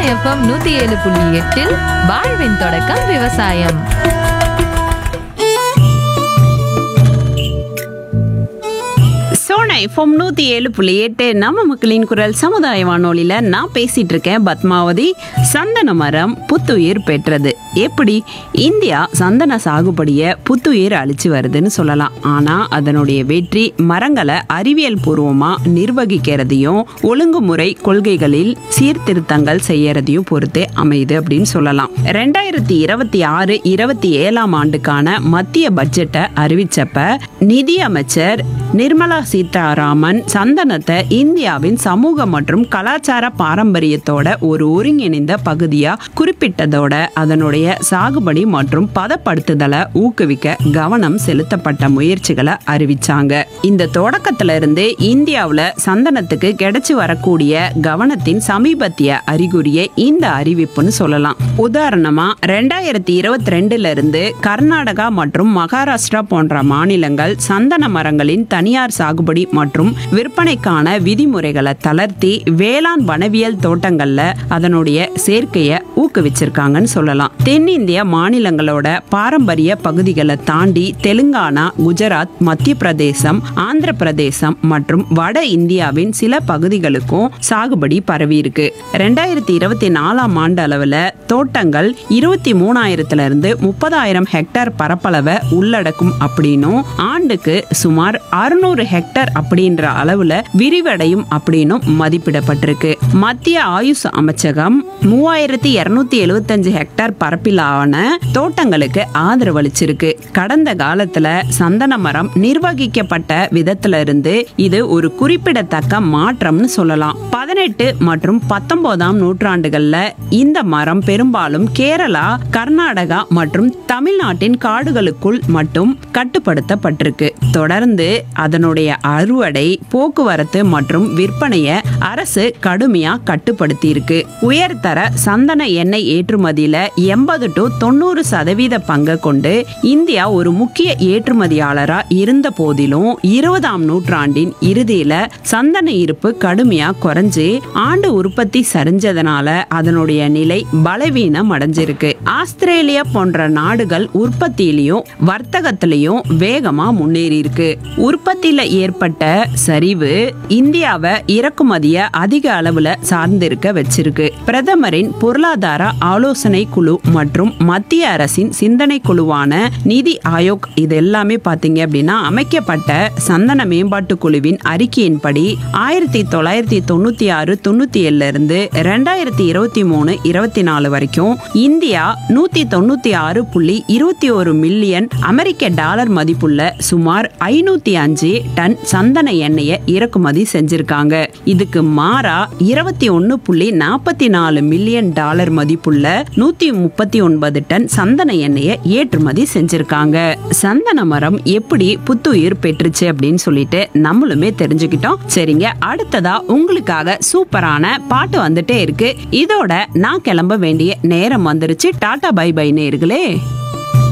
FM நூத்தி ஏழு புள்ளி எட்டில் வாழ்வின் தொடக்கம் விவசாயம் சோனா எஃப்எம் நூற்றி ஏழு புள்ளி எட்டு நம்ம மக்களின் குரல் சமுதாய வானொலியில் நான் பேசிட்டு இருக்கேன் பத்மாவதி சந்தன மரம் புத்துயிர் பெற்றது எப்படி இந்தியா சந்தன சாகுபடியை புத்துயிர் அழிச்சு வருதுன்னு சொல்லலாம் ஆனால் அதனுடைய வெற்றி மரங்களை அறிவியல் பூர்வமாக நிர்வகிக்கிறதையும் ஒழுங்குமுறை கொள்கைகளில் சீர்திருத்தங்கள் செய்யறதையும் பொறுத்தே அமையுது அப்படின்னு சொல்லலாம் ரெண்டாயிரத்தி இருபத்தி ஆறு இருபத்தி ஏழாம் ஆண்டுக்கான மத்திய பட்ஜெட்டை அறிவிச்சப்ப நிதி அமைச்சர் நிர்மலா சீதாராமன் சந்தனத்தை இந்தியாவின் சமூக மற்றும் கலாச்சார பாரம்பரியத்தோட ஒரு ஒருங்கிணைந்த பகுதியா குறிப்பிட்டதோட அதனுடைய சாகுபடி மற்றும் பதப்படுத்துதலை ஊக்குவிக்க கவனம் செலுத்தப்பட்ட முயற்சிகளை அறிவிச்சாங்க இந்த தொடக்கத்துல இருந்து இந்தியாவுல சந்தனத்துக்கு கிடைச்சு வரக்கூடிய கவனத்தின் சமீபத்திய அறிகுறியே இந்த அறிவிப்புன்னு சொல்லலாம் உதாரணமா ரெண்டாயிரத்தி இருபத்தி ரெண்டுல இருந்து கர்நாடகா மற்றும் மகாராஷ்டிரா போன்ற மாநிலங்கள் சந்தன மரங்களின் தனியார் சாகுபடி மற்றும் விற்பனைக்கான விதிமுறைகளை தளர்த்தி வேளாண் வனவியல் தோட்டங்கள்ல அதனுடைய சேர்க்கையை ஊக்குவிச்சிருக்காங்கன்னு சொல்லலாம் தென்னிந்திய மாநிலங்களோட பாரம்பரிய பகுதிகளை தாண்டி தெலுங்கானா குஜராத் மத்திய பிரதேசம் ஆந்திர பிரதேசம் மற்றும் வட இந்தியாவின் சில பகுதிகளுக்கும் சாகுபடி பரவி இருக்கு ரெண்டாயிரத்தி இருபத்தி நாலாம் ஆண்டு அளவுல தோட்டங்கள் இருபத்தி மூணாயிரத்துல இருந்து முப்பதாயிரம் ஹெக்டேர் பரப்பளவை உள்ளடக்கும் அப்படின்னும் ஆண்டுக்கு சுமார் அறுநூறு ஹெக்டேர் அப்படின்ற அளவுல விரிவடையும் அப்படின்னும் மதிப்பிடப்பட்டிருக்கு மத்திய ஆயுஷ் அமைச்சகம் மூவாயிரத்தி இருநூத்தி எழுவத்தஞ்சு ஹெக்டேர் பரப்பிலான தோட்டங்களுக்கு ஆதரவு அளிச்சிருக்கு கடந்த காலத்துல சந்தன மரம் நிர்வகிக்கப்பட்ட விதத்துல இருந்து இது ஒரு குறிப்பிடத்தக்க மாற்றம்னு சொல்லலாம் பதினெட்டு மற்றும் பத்தொன்பதாம் நூற்றாண்டுகள்ல இந்த மரம் பெரும்பாலும் கேரளா கர்நாடகா மற்றும் தமிழ்நாட்டின் காடுகளுக்குள் மட்டும் கட்டுப்படுத்தப்பட்டிருக்கு தொடர்ந்து அதனுடைய அறுவடை போக்குவரத்து மற்றும் விற்பனையை அரசு கடுமையா கட்டுப்படுத்தி இருக்கு உயர்தர சந்தன எண்ணெய் ஏற்றுமதியில எண்பது டு தொண்ணூறு சதவீத பங்கை கொண்டு இந்தியா ஒரு முக்கிய ஏற்றுமதியாளரா இருந்த போதிலும் இருபதாம் நூற்றாண்டின் இறுதியில சந்தன இருப்பு கடுமையா குறைஞ்சு ஆண்டு உற்பத்தி சரிஞ்சதுனால அதனுடைய நிலை பலவீனம் அடைஞ்சிருக்கு ஆஸ்திரேலியா போன்ற நாடுகள் உற்பத்தியிலையும் வர்த்தகத்திலையும் வேகமா முன்னேறி இருக்கு உற்பத்தியில ஏற்பட்ட சரிவு இந்தியாவை இறக்குமதிய அதிக அளவுல சார்ந்திருக்க வச்சிருக்கு பிரதமரின் பொருளாதார ஆலோசனை குழு மற்றும் மத்திய அரசின் சிந்தனை குழுவான நிதி ஆயோக் இது எல்லாமே பாத்தீங்க அப்படின்னா அமைக்கப்பட்ட சந்தன மேம்பாட்டு குழுவின் அறிக்கையின்படி ஆயிரத்தி தொள்ளாயிரத்தி தொண்ணூத்தி ஆறு தொண்ணூத்தி ஏழுல இருந்து ரெண்டாயிரத்தி இருபத்தி மூணு இருபத்தி நாலு வரைக்கும் இந்தியா நூத்தி தொண்ணூத்தி ஆறு புள்ளி இருபத்தி ஒரு மில்லியன் அமெரிக்க டாலர் மதிப்புள்ள சுமார் ஐநூத்தி அஞ்சு டன் சந்தன எண்ணெயை இறக்குமதி செஞ்சிருக்காங்க இதுக்கு மாறா இருபத்தி ஒன்னு புள்ளி நாற்பத்தி நாலு மில்லியன் டாலர் மதிப்புள்ள நூத்தி முப்பத்தி ஒன்பது டன் சந்தன எண்ணெயை ஏற்றுமதி செஞ்சிருக்காங்க சந்தன மரம் எப்படி புத்துயிர் பெற்றுச்சு அப்படின்னு சொல்லிட்டு நம்மளுமே தெரிஞ்சுக்கிட்டோம் சரிங்க அடுத்ததா உங்களுக்காக சூப்பரான பாட்டு வந்துட்டே இருக்கு இதோட நான் கிளம்ப வேண்டிய நேரம் வந்துருச்சு டாடா பை பை நேர்களே